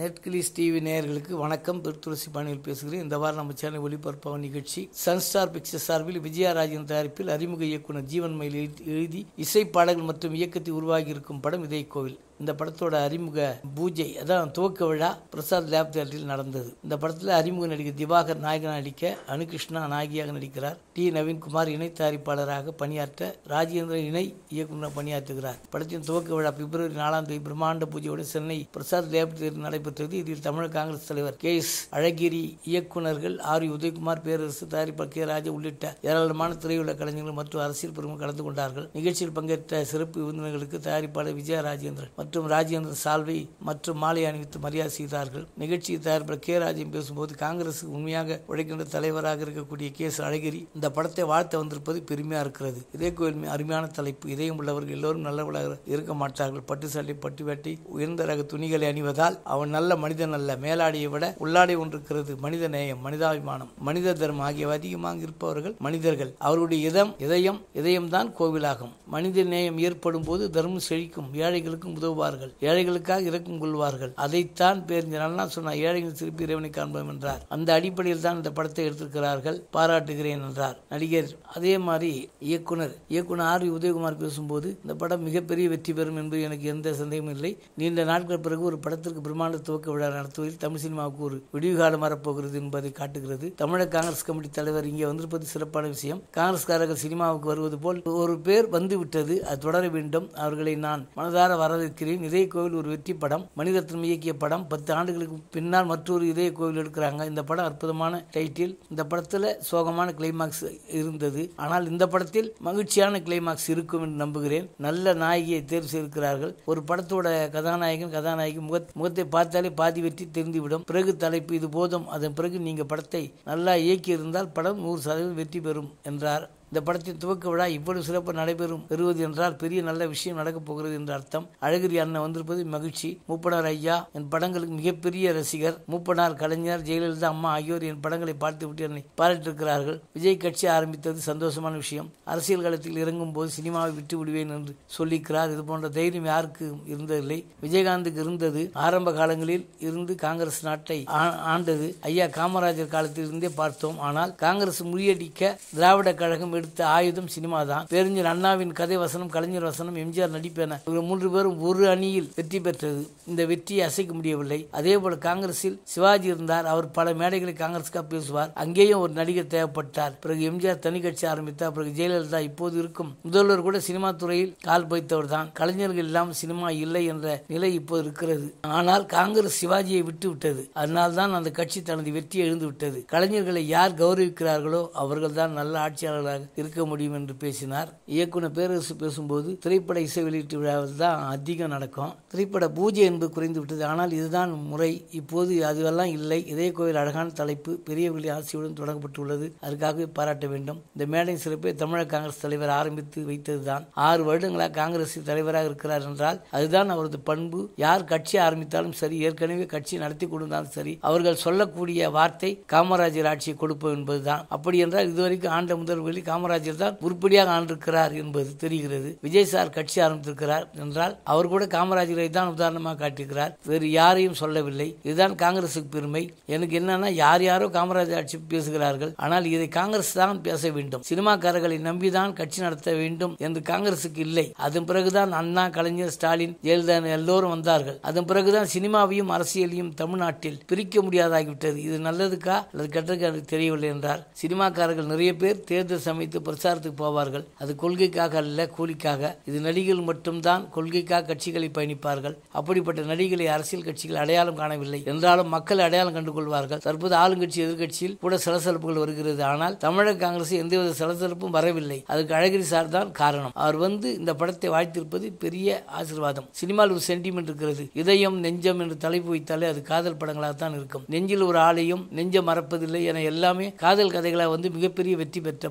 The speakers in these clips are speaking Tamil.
நெட்கிலிஸ் டிவி நேயர்களுக்கு வணக்கம் திருத்துளசி பாணியில் பேசுகிறேன் இந்த வாரம் நம்ம சேனல் ஒளிபரப்பாக நிகழ்ச்சி சன்ஸ்டார் பிக்சர்ஸ் சார்பில் விஜயராஜன் தயாரிப்பில் அறிமுக இயக்குனர் ஜீவன் மயில் எழுதி- எழுதி இசை பாடல்கள் மற்றும் இயக்கத்தில் உருவாகி இருக்கும் படம் இதய கோவில் இந்த படத்தோட அறிமுக பூஜை அதான் துவக்க விழா பிரசாத் லேப் தியேட்டரில் நடந்தது இந்த படத்தில் அறிமுக நடிகர் திவாகர் நாயகனாக நடிக்க அனுகிருஷ்ணா நாயகியாக நடிக்கிறார் டி நவீன்குமார் இணை தயாரிப்பாளராக பணியாற்ற ராஜேந்திரன் இணை இயக்குனர் பணியாற்றுகிறார் படத்தின் துவக்க விழா பிப்ரவரி நாலாம் தேதி பிரம்மாண்ட பூஜையோடு சென்னை பிரசாத் லேப் தியேட்டரில் நடைபெற்றது இதில் தமிழக காங்கிரஸ் தலைவர் கே எஸ் அழகிரி இயக்குனர்கள் ஆர் வி உதயகுமார் பேரரசு தயாரிப்பாளர் கே ராஜா உள்ளிட்ட ஏராளமான திரையுலக கலைஞர்கள் மற்றும் அரசியல் பிரமுகர் கலந்து கொண்டார்கள் நிகழ்ச்சியில் பங்கேற்ற சிறப்பு விருந்தினர்களுக்கு தயாரிப்பாளர் விஜய ராஜேந்திரன் மற்றும் ராஜேந்திரன் சால்வை மற்றும் மாலை அணிவித்து மரியாதை செய்தார்கள் நிகழ்ச்சியை தயாரிப்பாளர் கே ராஜன் பேசும்போது காங்கிரஸ் உண்மையாக உழைக்கின்ற தலைவராக இருக்கக்கூடிய கே எஸ் அழகிரி இந்த படத்தை வாழ்த்த வந்திருப்பது பெருமையா இருக்கிறது இதே கோயில் மி- அருமையான தலைப்பு இதயம் உள்ளவர்கள் எல்லோரும் நல்லவர்களாக இருக்க மாட்டார்கள் பட்டு சட்டை பட்டு வேட்டி உயர்ந்த ரக துணிகளை அணிவதால் அவன் நல்ல மனிதன் அல்ல மேலாடையை விட உள்ளாடை ஒன்று இருக்கிறது மனித நேயம் மனிதாபிமானம் மனித தர்மம் ஆகியவை அதிகமாக இருப்பவர்கள் மனிதர்கள் அவருடைய இதம் இதயம் இதயம்தான் கோவிலாகும் மனித நேயம் ஏற்படும் போது தர்மம் செழிக்கும் ஏழைகளுக்கும் உதவுவார்கள் ஏழைகளுக்காக இரக்கம் கொள்வார்கள் அதைத்தான் பேரிஞ்ச அண்ணா சொன்னார் ஏழைகள் திருப்பி இறைவனை காண்போம் என்றார் அந்த அடிப்படையில் தான் இந்த படத்தை எடுத்திருக்கிறார்கள் பாராட்டுகிறேன் என்றார் நடிகர் அதே மாதிரி இயக்குனர் இயக்குனர் ஆர் வி உதயகுமார் பேசும்போது இந்த படம் மிகப்பெரிய வெற்றி பெறும் என்பது எனக்கு எந்த சந்தேகமும் இல்லை நீண்ட நாட்கள் பிறகு ஒரு படத்திற்கு பிரம்மாண்ட துவக்க விழா நடத்துவதில் தமிழ் சினிமாவுக்கு ஒரு விடிவு காலம் வரப்போகிறது என்பதை காட்டுகிறது தமிழக காங்கிரஸ் கமிட்டி தலைவர் இங்கே வந்திருப்பது சிறப்பான விஷயம் காங்கிரஸ்காரர்கள் சினிமாவுக்கு வருவது போல் ஒரு பேர் வந்து விட்டது அது தொடர வேண்டும் அவர்களை நான் மனதார வரவேற்கிறேன் இதய கோவில் ஒரு வெற்றி படம் மணிரத்னம் இயக்கிய படம் பத்து ஆண்டுகளுக்கு பின்னால் மற்றொரு இதய கோவில் எடுக்கிறாங்க இந்த படம் அற்புதமான டைட்டில் இந்த படத்துல சோகமான கிளைமாக்ஸ் இருந்தது ஆனால் இந்த படத்தில் மகிழ்ச்சியான கிளைமாக்ஸ் இருக்கும் என்று நம்புகிறேன் நல்ல நாயகியை தேர்வு செய்திருக்கிறார்கள் ஒரு படத்தோட கதாநாயகன் கதாநாயகி முக முகத்தை பார்த்தாலே பாதி வெற்றி தெரிந்துவிடும் பிறகு தலைப்பு இது போதும் அதன் பிறகு நீங்க படத்தை நல்லா இயக்கி இருந்தால் படம் நூறு சதவீதம் வெற்றி பெறும் என்றார் இந்த படத்தின் துவக்க விழா இவ்வளவு சிறப்பு நடைபெறும் பெறுவது என்றால் பெரிய நல்ல விஷயம் நடக்கப் போகிறது என்று அர்த்தம் அழகிரி அண்ணன் வந்திருப்பது மகிழ்ச்சி மூப்பனார் ஐயா என் படங்களுக்கு மிகப்பெரிய ரசிகர் மூப்பனார் கலைஞர் ஜெயலலிதா அம்மா ஆகியோர் என் படங்களை பார்த்து விட்டு என்னை பாராட்டிருக்கிறார்கள் விஜய் கட்சி ஆரம்பித்தது சந்தோஷமான விஷயம் அரசியல் களத்தில் இறங்கும் போது சினிமாவை விட்டு விடுவேன் என்று சொல்லிக்கிறார் இது போன்ற தைரியம் யாருக்கு இருந்ததில்லை விஜயகாந்துக்கு இருந்தது ஆரம்ப காலங்களில் இருந்து காங்கிரஸ் நாட்டை ஆ- ஆண்டது ஐயா காமராஜர் காலத்தில் இருந்தே பார்த்தோம் ஆனால் காங்கிரஸ் முறியடிக்க திராவிட கழகம் எடுத்த ஆயுதம் சினிமா தான் பேரறிஞர் அண்ணாவின் கதை வசனம் கலைஞர் வசனம் எம்ஜிஆர் நடிப்பென இவர்கள் மூன்று பேரும் ஒரு அணியில் வெற்றி பெற்றது இந்த வெற்றியை அசைக்க முடியவில்லை அதே போல காங்கிரஸில் சிவாஜி இருந்தார் அவர் பல மேடைகளை காங்கிரஸ்க்காக பேசுவார் அங்கேயும் ஒரு நடிகர் தேவைப்பட்டார் பிறகு எம்ஜிஆர் தனி கட்சி ஆரம்பித்தார் பிறகு ஜெயலலிதா இப்போது இருக்கும் முதல்வர் கூட சினிமா துறையில் கால் வைத்தவர் தான் கலைஞர்கள் இல்லாமல் சினிமா இல்லை என்ற நிலை இப்போது இருக்கிறது ஆனால் காங்கிரஸ் சிவாஜியை விட்டு விட்டது அதனால் தான் அந்த கட்சி தனது வெற்றியை எழுந்து விட்டது கலைஞர்களை யார் கௌரவிக்கிறார்களோ அவர்கள் தான் நல்ல ஆட்சியாளர்களாக இருக்க முடியும் என்று பேசினார் இயக்குனர் பேரரசு பேசும்போது திரைப்பட இசை வெளியீட்டு விழாவில் தான் அதிகம் நடக்கும் திரைப்பட பூஜை என்பது குறைந்து விட்டது ஆனால் இதுதான் முறை இப்போது அதுவெல்லாம் இல்லை இதே கோயில் அழகான தலைப்பு பெரியவர்களின் ஆசையுடன் தொடங்கப்பட்டுள்ளது அதுக்காகவே பாராட்ட வேண்டும் இந்த மேடை சிறப்பை தமிழக காங்கிரஸ் தலைவர் ஆரம்பித்து வைத்ததுதான் ஆறு வருடங்களாக காங்கிரஸ் தலைவராக இருக்கிறார் என்றால் அதுதான் அவரது பண்பு யார் கட்சி ஆரம்பித்தாலும் சரி ஏற்கனவே கட்சி நடத்தி கொண்டிருந்தாலும் சரி அவர்கள் சொல்லக்கூடிய வார்த்தை காமராஜர் ஆட்சியை கொடுப்போம் என்பதுதான் அப்படி என்றால் இதுவரைக்கும் ஆண்ட முதல்வர்களில் காமராஜர் தான் உருப்படியாக ஆண்டிருக்கிறார் என்பது தெரிகிறது விஜய் சார் கட்சி ஆரம்பித்திருக்கிறார் என்றால் அவர் கூட காமராஜரை தான் உதாரணமாக காட்டியிருக்கிறார் வேறு யாரையும் சொல்லவில்லை இதுதான் காங்கிரசுக்கு பெருமை எனக்கு என்னன்னா யார் யாரோ காமராஜர் ஆட்சி பேசுகிறார்கள் ஆனால் இதை காங்கிரஸ் தான் பேச வேண்டும் சினிமாக்காரர்களை நம்பிதான் கட்சி நடத்த வேண்டும் என்று காங்கிரசுக்கு இல்லை அதன் பிறகுதான் அண்ணா கலைஞர் ஸ்டாலின் ஜெயலலிதா எல்லோரும் வந்தார்கள் அதன் பிறகுதான் சினிமாவையும் அரசியலையும் தமிழ்நாட்டில் பிரிக்க முடியாதாகிவிட்டது இது நல்லதுக்கா அல்லது கெட்டதுக்கா எனக்கு தெரியவில்லை என்றார் சினிமாக்காரர்கள் நிறைய பேர் தேர்தல் சமயத்து பிரச்சாரத்துக்கு போவார்கள் அது கொள்கைக்காக அல்ல கூலிக்காக இது நடிகர்கள் மட்டும்தான் கொள்கைக்காக கட்சிகளை பயணிப்பார்கள் அப்படிப்பட்ட நடிகளை அரசியல் கட்சிகள் அடையாளம் காணவில்லை என்றாலும் மக்கள் அடையாளம் கண்டு கொள்வார்கள் தற்போது ஆளுங்கட்சி எதிர்க்கட்சியில் கூட சலசலப்புகள் வருகிறது ஆனால் தமிழக காங்கிரஸ் எந்தவித சலசலப்பும் வரவில்லை அதுக்கு அழகிரி சார் தான் காரணம் அவர் வந்து இந்த படத்தை வாழ்த்திருப்பது பெரிய ஆசீர்வாதம் சினிமாவில் ஒரு சென்டிமெண்ட் இருக்கிறது இதயம் நெஞ்சம் என்று தலைப்பு வைத்தாலே அது காதல் படங்களாகத்தான் இருக்கும் நெஞ்சில் ஒரு ஆளையும் நெஞ்சம் மறப்பதில்லை என எல்லாமே காதல் கதைகளாக வந்து மிகப்பெரிய வெற்றி பெற்ற படங்கள்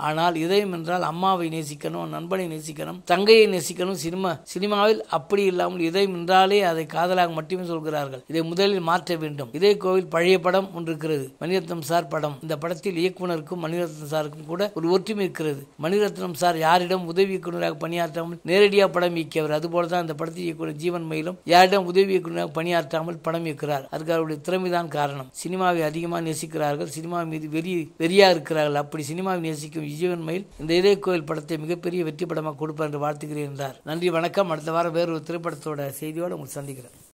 ஆனால் இதயம் என்றால் அம்மாவை நேசிக்கணும் நண்பனை நேசிக்கணும் தங்கையை நேசிக்கணும் சினிமா சினிமாவில் அப்படி இல்லாமல் இதயம் என்றாலே அதை காதலாக மட்டுமே சொல்கிறார்கள் இதை முதலில் மாற்ற வேண்டும் இதே கோவில் பழைய படம் ஒன்று இருக்கிறது மணிரத்னம் சார் படம் இந்த படத்தில் இயக்குனருக்கும் மணிரத்னம் சாருக்கும் கூட ஒரு ஒற்றுமை இருக்கிறது மணிரத்னம் சார் யாரிடம் உதவி இயக்குநராக பணியாற்றாமல் நேரடியாக படம் இயக்கியவர் அதுபோல தான் இந்த படத்தில் இயக்குனர் ஜீவன் மயிலும் யாரிடம் உதவி இயக்குநராக பணியாற்றாமல் படம் இயக்கிறார் அதுக்கு அவருடைய திறமைதான் காரணம் சினிமாவை அதிகமாக நேசிக்கிறார்கள் சினிமா மீது வெறி வெறியா இருக்கிறார்கள் அப்படி சினிமாவை நேசிக்கும் ஜீவன் மயில் இந்த இதய கோயில் படத்தை மிகப்பெரிய வெற்றி படமாக கொடுப்பார் என்று வாழ்த்துகிறேன் என்றார் நன்றி வணக்கம் அடுத்த வாரம் வேறொரு திரைப்படத்தோட செய்தியோடு உங்களை சந்திக்கிறேன்